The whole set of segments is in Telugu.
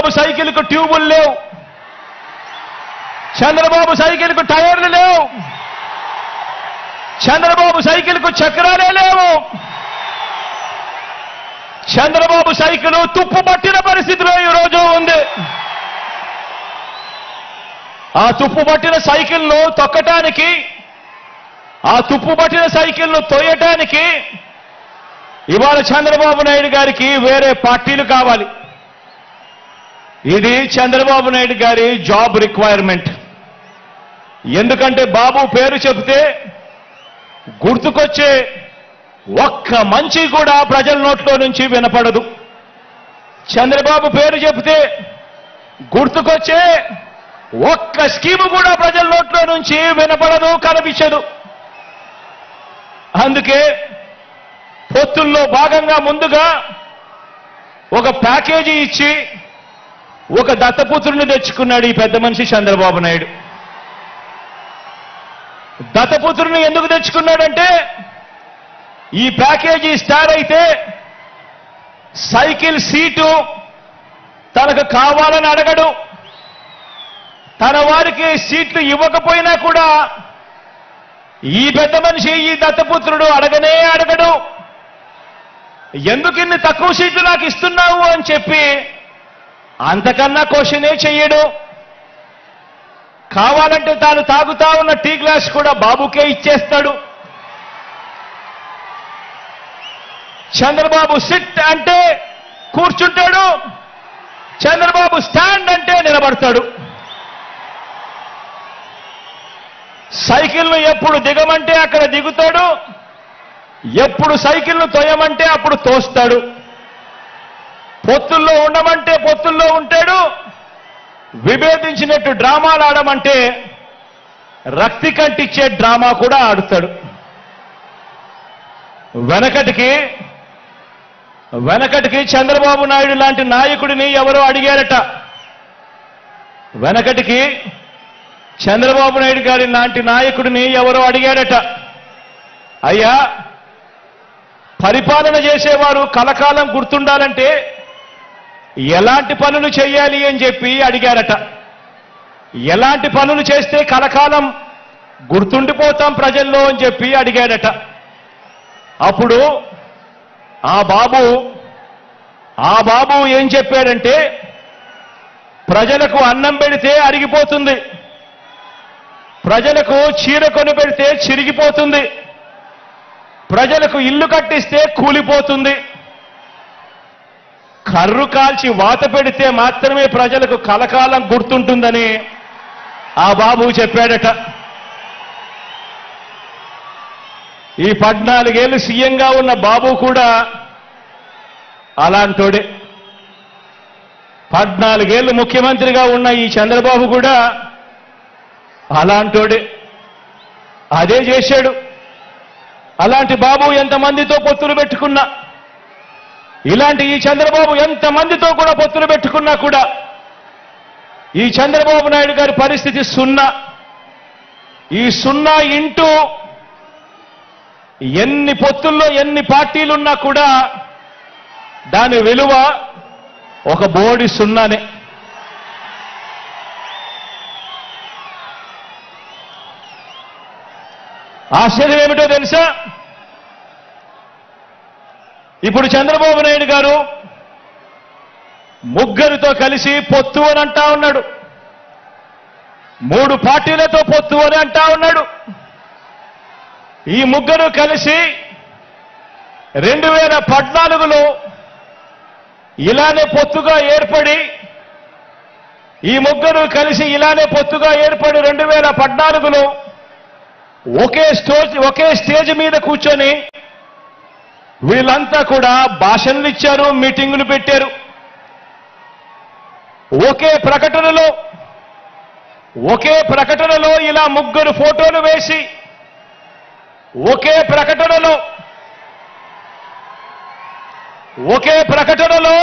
చంద్రబాబు సైకిల్కు ట్యూబులు లేవు చంద్రబాబు సైకిల్కు టైర్లు లేవు చంద్రబాబు సైకిల్కు చక్రాలే లేవు చంద్రబాబు సైకిల్ తుప్పు పట్టిన పరిస్థితిలో ఈ రోజు ఉంది ఆ తుప్పు పట్టిన సైకిల్ను తొక్కటానికి ఆ తుప్పు పట్టిన సైకిల్ను తోయటానికి ఇవాళ చంద్రబాబు నాయుడు గారికి వేరే పార్టీలు కావాలి ఇది చంద్రబాబు నాయుడు గారి జాబ్ రిక్వైర్మెంట్ ఎందుకంటే బాబు పేరు చెబితే గుర్తుకొచ్చే ఒక్క మంచి కూడా ప్రజల నోట్లో నుంచి వినపడదు చంద్రబాబు పేరు చెబితే గుర్తుకొచ్చే ఒక్క స్కీము కూడా ప్రజల నోట్లో నుంచి వినపడదు కనిపించదు అందుకే పొత్తుల్లో భాగంగా ముందుగా ఒక ప్యాకేజీ ఇచ్చి ఒక దత్తపుత్రుని తెచ్చుకున్నాడు ఈ పెద్ద మనిషి చంద్రబాబు నాయుడు దత్తపుత్రుని ఎందుకు తెచ్చుకున్నాడంటే ఈ ప్యాకేజీ స్టార్ అయితే సైకిల్ సీటు తనకు కావాలని అడగడు తన వారికి సీట్లు ఇవ్వకపోయినా కూడా ఈ పెద్ద మనిషి ఈ దత్తపుత్రుడు అడగనే అడగడు ఎందుకు ఇన్ని తక్కువ సీట్లు నాకు ఇస్తున్నావు అని చెప్పి అంతకన్నా క్వశ్చనే చెయ్యడు కావాలంటే తాను తాగుతా ఉన్న టీ గ్లాస్ కూడా బాబుకే ఇచ్చేస్తాడు చంద్రబాబు సిట్ అంటే కూర్చుంటాడు చంద్రబాబు స్టాండ్ అంటే నిలబడతాడు సైకిల్ను ఎప్పుడు దిగమంటే అక్కడ దిగుతాడు ఎప్పుడు సైకిల్ను తోయమంటే అప్పుడు తోస్తాడు పొత్తుల్లో ఉండమంటే పొత్తుల్లో ఉంటాడు విభేదించినట్టు డ్రామాలు ఆడమంటే రక్తి కంటిచ్చే డ్రామా కూడా ఆడుతాడు వెనకటికి వెనకటికి చంద్రబాబు నాయుడు లాంటి నాయకుడిని ఎవరో అడిగారట వెనకటికి చంద్రబాబు నాయుడు గారి లాంటి నాయకుడిని ఎవరో అడిగారట అయ్యా పరిపాలన చేసేవారు కలకాలం గుర్తుండాలంటే ఎలాంటి పనులు చేయాలి అని చెప్పి అడిగారట ఎలాంటి పనులు చేస్తే కలకాలం గుర్తుండిపోతాం ప్రజల్లో అని చెప్పి అడిగాడట అప్పుడు ఆ బాబు ఆ బాబు ఏం చెప్పాడంటే ప్రజలకు అన్నం పెడితే అరిగిపోతుంది ప్రజలకు చీర కొని పెడితే చిరిగిపోతుంది ప్రజలకు ఇల్లు కట్టిస్తే కూలిపోతుంది కర్రు కాల్చి వాత పెడితే మాత్రమే ప్రజలకు కలకాలం గుర్తుంటుందని ఆ బాబు చెప్పాడట ఈ పద్నాలుగేళ్లు సీఎంగా ఉన్న బాబు కూడా అలాంటోడే పద్నాలుగేళ్లు ముఖ్యమంత్రిగా ఉన్న ఈ చంద్రబాబు కూడా అలాంటోడే అదే చేశాడు అలాంటి బాబు ఎంతమందితో పొత్తులు పెట్టుకున్నా ఇలాంటి ఈ చంద్రబాబు ఎంతమందితో కూడా పొత్తులు పెట్టుకున్నా కూడా ఈ చంద్రబాబు నాయుడు గారి పరిస్థితి సున్నా ఈ సున్నా ఇంటూ ఎన్ని పొత్తుల్లో ఎన్ని పార్టీలున్నా కూడా దాని విలువ ఒక బోడి సున్నానే ఆశ్చర్యం ఏమిటో తెలుసా ఇప్పుడు చంద్రబాబు నాయుడు గారు ముగ్గురితో కలిసి పొత్తు అని అంటా ఉన్నాడు మూడు పార్టీలతో పొత్తు అని అంటా ఉన్నాడు ఈ ముగ్గురు కలిసి రెండు వేల పద్నాలుగులో ఇలానే పొత్తుగా ఏర్పడి ఈ ముగ్గురు కలిసి ఇలానే పొత్తుగా ఏర్పడి రెండు వేల పద్నాలుగులో ఒకే స్టోజ్ ఒకే స్టేజ్ మీద కూర్చొని వీళ్ళంతా కూడా భాషణలు ఇచ్చారు మీటింగులు పెట్టారు ఒకే ప్రకటనలో ఒకే ప్రకటనలో ఇలా ముగ్గురు ఫోటోలు వేసి ఒకే ప్రకటనలో ఒకే ప్రకటనలో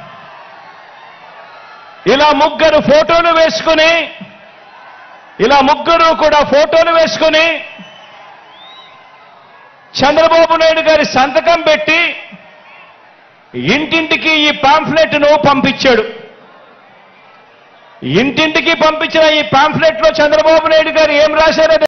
ఇలా ముగ్గురు ఫోటోలు వేసుకుని ఇలా ముగ్గురు కూడా ఫోటోలు వేసుకుని చంద్రబాబు నాయుడు గారి సంతకం పెట్టి ఇంటింటికి ఈ పాంఫ్లెట్ను పంపించాడు ఇంటింటికి పంపించిన ఈ పాంఫ్లెట్ లో చంద్రబాబు నాయుడు గారు ఏం రాశారో